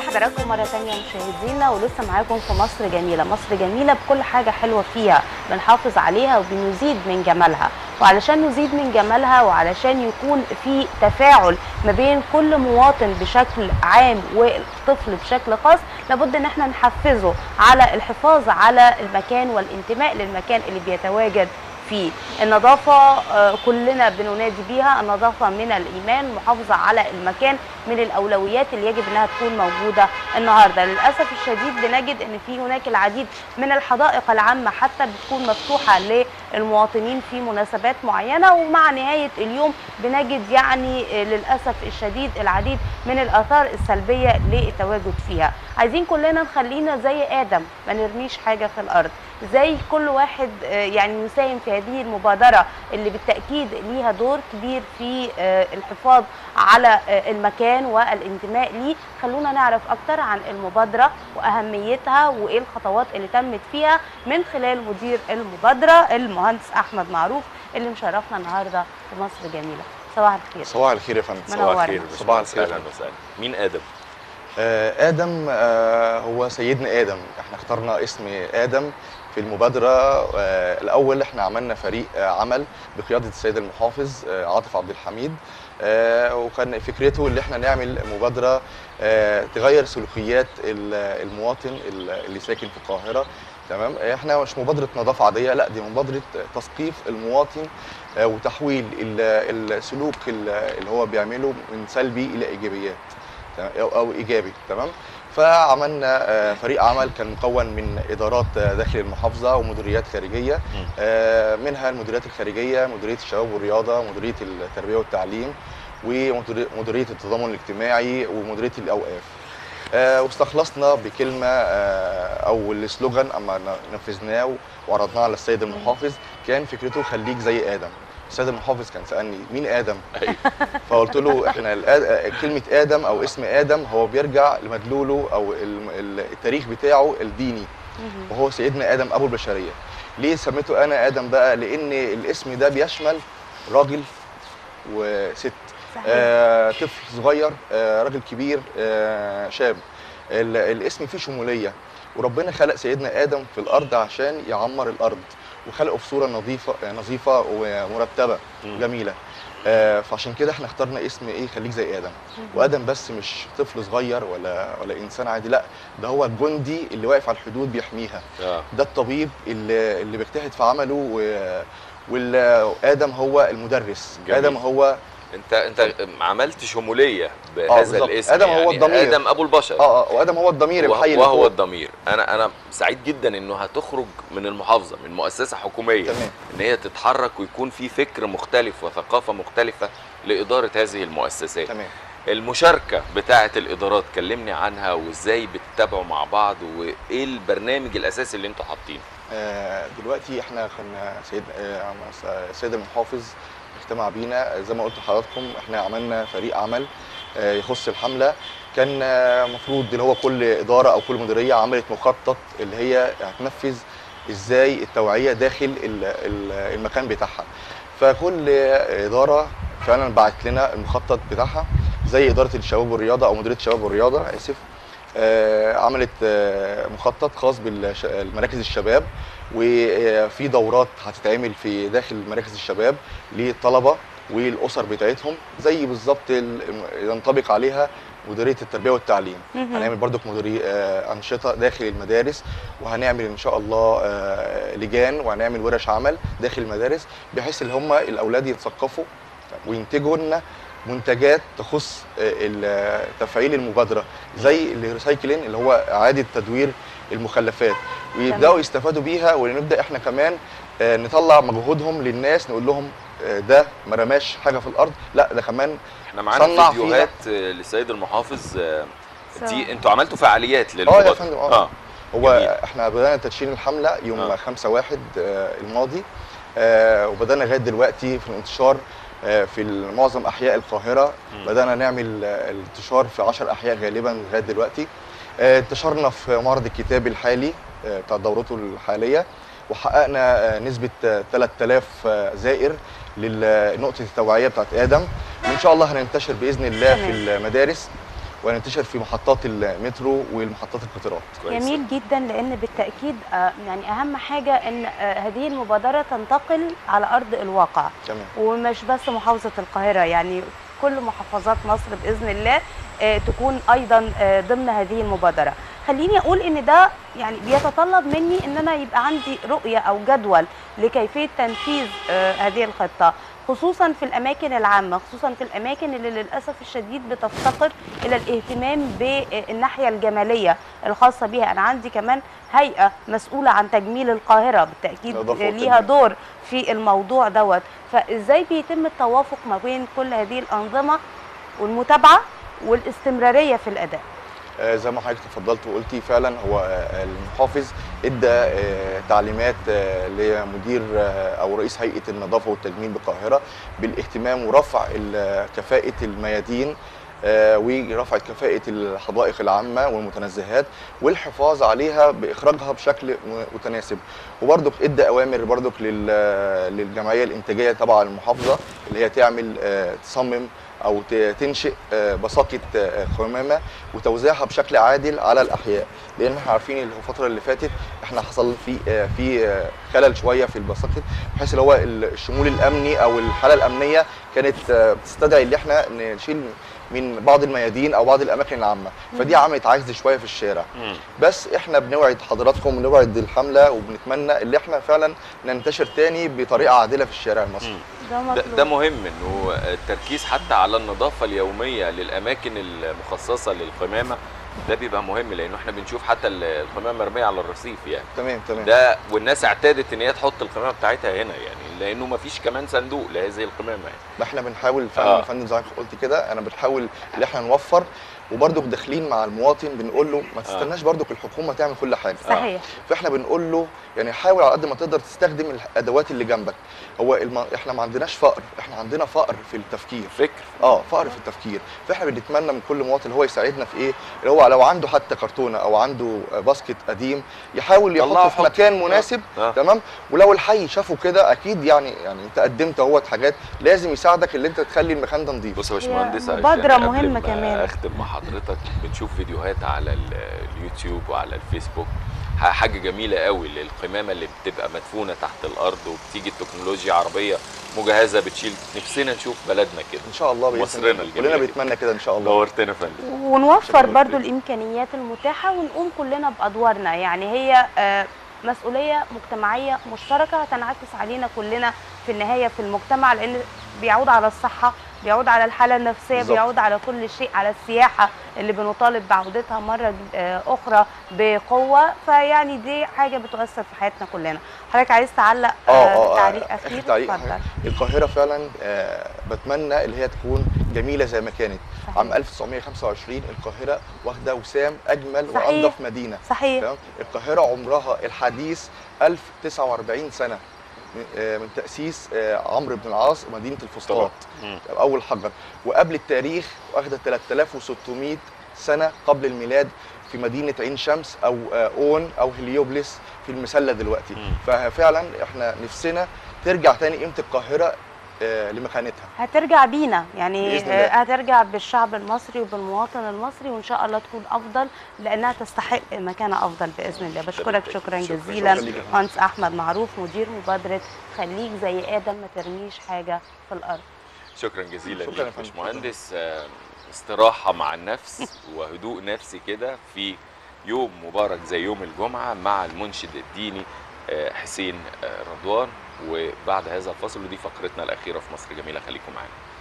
بحضراتكم مرة تانية مشاهدينا ولسه معاكم في مصر جميلة مصر جميلة بكل حاجة حلوة فيها بنحافظ عليها وبنزيد من جمالها وعلشان نزيد من جمالها وعلشان يكون في تفاعل ما بين كل مواطن بشكل عام والطفل بشكل خاص لابد ان احنا نحفزه على الحفاظ على المكان والانتماء للمكان اللي بيتواجد فيه النظافة آه، كلنا بننادي بيها النظافة من الإيمان المحافظة على المكان من الأولويات اللي يجب أنها تكون موجودة النهاردة للأسف الشديد بنجد أن في هناك العديد من الحدائق العامة حتى بتكون مفتوحة للمواطنين في مناسبات معينة ومع نهاية اليوم بنجد يعني آه، للأسف الشديد العديد من الآثار السلبية للتواجد فيها عايزين كلنا نخلينا زي آدم ما نرميش حاجة في الأرض زي كل واحد آه، يعني يساهم في هذه المبادرة اللي بالتأكيد ليها دور كبير في آه، الحفاظ على آه، المكان والانتماء ليه خلونا نعرف أكتر عن المبادرة وأهميتها وإيه الخطوات اللي تمت فيها من خلال مدير المبادرة المهندس أحمد معروف اللي مشرفنا النهاردة في مصر جميلة صباح الخير صباح الخير يا فندم منورنا. صباح الخير صباح الخير. اهلا وسهلا مين ادم آه، ادم آه، هو سيدنا ادم احنا اخترنا اسم ادم في المبادره آه، الاول احنا عملنا فريق آه، عمل بقياده السيد المحافظ آه، عاطف عبد الحميد آه، وكان فكرته اللي احنا نعمل مبادره آه، تغير سلوكيات ال- المواطن ال- اللي ساكن في القاهره تمام احنا مش مبادره نظافه عاديه لا دي مبادره تثقيف المواطن آه، وتحويل ال- السلوك ال- اللي هو بيعمله من سلبي الى ايجابيات تمام؟ او أو ايجابي تمام فعملنا آه، فريق عمل كان مكون من ادارات آه، داخل المحافظه ومديريات خارجيه آه، منها المديريات الخارجيه مديريه الشباب والرياضه مديريه التربيه والتعليم ومديريه التضامن الاجتماعي ومديريه الاوقاف آه، واستخلصنا بكلمه آه، او السلوغان اما ن- نفذناه وعرضناه على السيد المحافظ كان فكرته خليك زي ادم السيد المحافظ كان سالني مين ادم أيوة. فقلت له احنا الآد- كلمه ادم او اسم ادم هو بيرجع لمدلوله او الم- ال- التاريخ بتاعه الديني وهو سيدنا ادم ابو البشريه ليه سميته انا ادم بقى لان الاسم ده بيشمل راجل وست صحيح. آه طفل صغير آه راجل كبير آه شاب ال- الاسم فيه شموليه وربنا خلق سيدنا ادم في الارض عشان يعمر الارض وخلقه في صوره نظيفه آه، نظيفه ومرتبه مم. جميله آه فعشان كده احنا اخترنا اسم ايه خليك زي ادم وادم بس مش طفل صغير ولا ولا انسان عادي لا ده هو الجندي اللي واقف على الحدود بيحميها اه ده الطبيب اللي اللي بيجتهد في عمله و وادم هو المدرس جميل. ادم هو انت انت عملت شموليه آه، بهذا بالظبط. الاسم آدم هو يعني الضمير. ادم ابو البشر اه اه وادم هو الضمير وه- الحي اللي وهو فوق. الضمير انا انا سعيد جدا انه هتخرج من المحافظه من مؤسسه حكوميه تمام. ان هي تتحرك ويكون في فكر مختلف وثقافه مختلفه لاداره هذه المؤسسات تمام المشاركه بتاعه الادارات كلمني عنها وازاي بتتابعوا مع بعض وايه البرنامج الاساسي اللي انتوا حاطينه آه دلوقتي احنا كنا سيد آه سيد المحافظ اجتمع بينا زي ما قلت لحضراتكم احنا عملنا فريق عمل آه يخص الحمله كان المفروض اللي هو كل اداره او كل مديريه عملت مخطط اللي هي هتنفذ ازاي التوعيه داخل ال- ال- المكان بتاعها فكل اداره فعلا بعت لنا المخطط بتاعها زي اداره الشباب والرياضه او مديريه الشباب والرياضه اسف آه، عملت آه، مخطط خاص بمراكز الشباب وفي دورات هتتعمل في داخل مراكز الشباب للطلبه والاسر بتاعتهم زي بالظبط ال- ينطبق عليها مديريه التربيه والتعليم مهم. هنعمل برضك مديريه آه، انشطه داخل المدارس وهنعمل ان شاء الله آه، لجان وهنعمل ورش عمل داخل المدارس بحيث ان هم الاولاد يتثقفوا وينتجوا لنا منتجات تخص آه، ال- تفعيل المبادره زي الريسايكلين اللي هو اعاده تدوير المخلفات ويبداوا تمام. يستفادوا بيها ونبدا احنا كمان آه، نطلع مجهودهم للناس نقول لهم آه، ده ما رماش حاجه في الارض لا ده كمان احنا معانا صنع فيديوهات آه، للسيد المحافظ آه، صح. دي انتوا عملتوا فعاليات اه للمبادره يا فندم اه, اه هو جميل. احنا بدانا تدشين الحمله يوم آه. 5 1 الماضي آه، وبدانا لغايه دلوقتي في الانتشار آه، في معظم احياء القاهره مم. بدانا نعمل آه، الانتشار في 10 احياء غالبا لغايه دلوقتي آه، انتشرنا في معرض الكتاب الحالي آه، بتاع دورته الحاليه وحققنا آه، نسبه آه، 3000 آه، زائر لنقطه التوعيه بتاعت ادم وان شاء الله هننتشر باذن الله في تمام. المدارس وننتشر في محطات المترو والمحطات القطارات كويس جميل جدا لان بالتاكيد آه، يعني اهم حاجه ان آه، هذه المبادره تنتقل على ارض الواقع تمام ومش بس محافظه القاهره يعني كل محافظات مصر باذن الله آه، تكون ايضا آه، ضمن هذه المبادره خليني اقول ان ده يعني بيتطلب مني ان انا يبقى عندي رؤيه او جدول لكيفيه تنفيذ آه، هذه الخطه خصوصا في الاماكن العامه خصوصا في الاماكن اللي للاسف الشديد بتفتقر الى الاهتمام بالناحيه الجماليه الخاصه بها انا عندي كمان هيئه مسؤوله عن تجميل القاهره بالتاكيد نظافة ليها والتجميل. دور في الموضوع دوت فازاي بيتم التوافق ما بين كل هذه الانظمه والمتابعه والاستمراريه في الاداء آه، زي ما حضرتك تفضلت وقلتي فعلا هو آه، المحافظ ادى آه، تعليمات آه، لمدير آه، او رئيس هيئه النظافه والتجميل بالقاهره بالاهتمام ورفع ال- كفاءه الميادين آه، ورفع كفاءه الحدائق العامه والمتنزهات والحفاظ عليها باخراجها بشكل م- متناسب وبرضك ادى اوامر برضك لل- للجمعيه الانتاجيه تبع المحافظه اللي هي تعمل آه، تصمم او ت- تنشئ آه، بساقه آه، قمامه وتوزيعها بشكل عادل على الاحياء لان احنا عارفين اللي هو الفتره اللي فاتت احنا حصل في آه، في آه، خلل شويه في البساقه بحيث اللي هو الشمول الامني او الحاله الامنيه كانت آه، بتستدعي ان احنا نشيل من بعض الميادين او بعض الاماكن العامه فدي عملت عجز شويه في الشارع مم. بس احنا بنوعد حضراتكم ونوعد الحمله وبنتمنى اللي احنا فعلا ننتشر تاني بطريقه عادله في الشارع المصري مم. ده ده, مطلوب ده مهم انه التركيز حتى على النظافه اليوميه للاماكن المخصصه للقمامه ده بيبقى مهم لانه احنا بنشوف حتى القمامه مرميه على الرصيف يعني تمام تمام ده والناس اعتادت ان هي تحط القمامه بتاعتها هنا يعني لانه ما فيش كمان صندوق لهذه القمامه يعني ما احنا بنحاول فعلا آه. يا فندم زي ما قلت كده انا بنحاول ان احنا نوفر وبرضك داخلين مع المواطن بنقول له ما تستناش برضك الحكومه تعمل كل حاجه صحيح فاحنا بنقول له يعني حاول على قد ما تقدر تستخدم الادوات اللي جنبك هو الم... احنا ما عندناش فقر احنا عندنا فقر في التفكير فكر اه فقر في التفكير فاحنا بنتمنى من كل مواطن هو يساعدنا في ايه اللي هو لو عنده حتى كرتونه او عنده باسكت قديم يحاول طلعه يحطه في حط. مكان مناسب آه. تمام ولو الحي شافه كده اكيد يعني يعني انت قدمت اهوت حاجات لازم يساعدك اللي انت تخلي المكان ده نظيف بص يا باشمهندس عشان مبادرة قبل مهمة ما كمان. اختم مع حضرتك بنشوف فيديوهات على ال- اليوتيوب وعلى الفيسبوك ح- حاجه جميله قوي للقمامه اللي بتبقى مدفونه تحت الارض وبتيجي التكنولوجيا عربيه مجهزه بتشيل نفسنا نشوف بلدنا كده ان شاء الله بإذن مصرنا الله. الجميلة كلنا دي. بنتمنى كده ان شاء الله نورتنا يا فندم ونوفر شكراً برضو لك. الامكانيات المتاحه ونقوم كلنا بادوارنا يعني هي آه، مسؤوليه مجتمعيه مشتركه هتنعكس علينا كلنا في النهايه في المجتمع لان بيعود على الصحه بيعود على الحاله النفسيه بالظبط. بيعود على كل شيء على السياحه اللي بنطالب بعودتها مره آه، اخرى بقوه فيعني دي حاجه بتؤثر في حياتنا كلنا حضرتك عايز تعلق اه آه، اه تعليق آه، اخير آخر تعليق اتفضل. القاهره فعلا آه بتمنى اللي هي تكون جميله زي ما كانت صحيح. عام 1925 القاهره واخده وسام اجمل صحيح. وانظف مدينه صحيح تمام القاهره عمرها الحديث 1049 سنه من- آه، من تاسيس آه، عمرو بن العاص مدينه الفسطاط مم. اول حجر وقبل التاريخ واخده 3600 سنه قبل الميلاد في مدينه عين شمس او آه، اون او هليوبلس في المسله دلوقتي مم. ففعلا احنا نفسنا ترجع تاني قيمه القاهره آه، لمكانتها هترجع بينا يعني بإذن الله. آه، هترجع بالشعب المصري وبالمواطن المصري وان شاء الله تكون افضل لانها تستحق مكانه افضل باذن الله بشكرك شكرا شكراً. جزيلا شكراً ليك يا فندم. مهندس احمد معروف مدير مبادره خليك زي ادم ما ترميش حاجه في الارض شكرا جزيلا شكراً ليك يا يا فندم. باشمهندس آه، استراحه مع النفس وهدوء نفسي كده في يوم مبارك زي يوم الجمعه مع المنشد الديني آه، حسين آه، رضوان وبعد هذا الفصل ودي فقرتنا الاخيره في مصر جميله خليكم معانا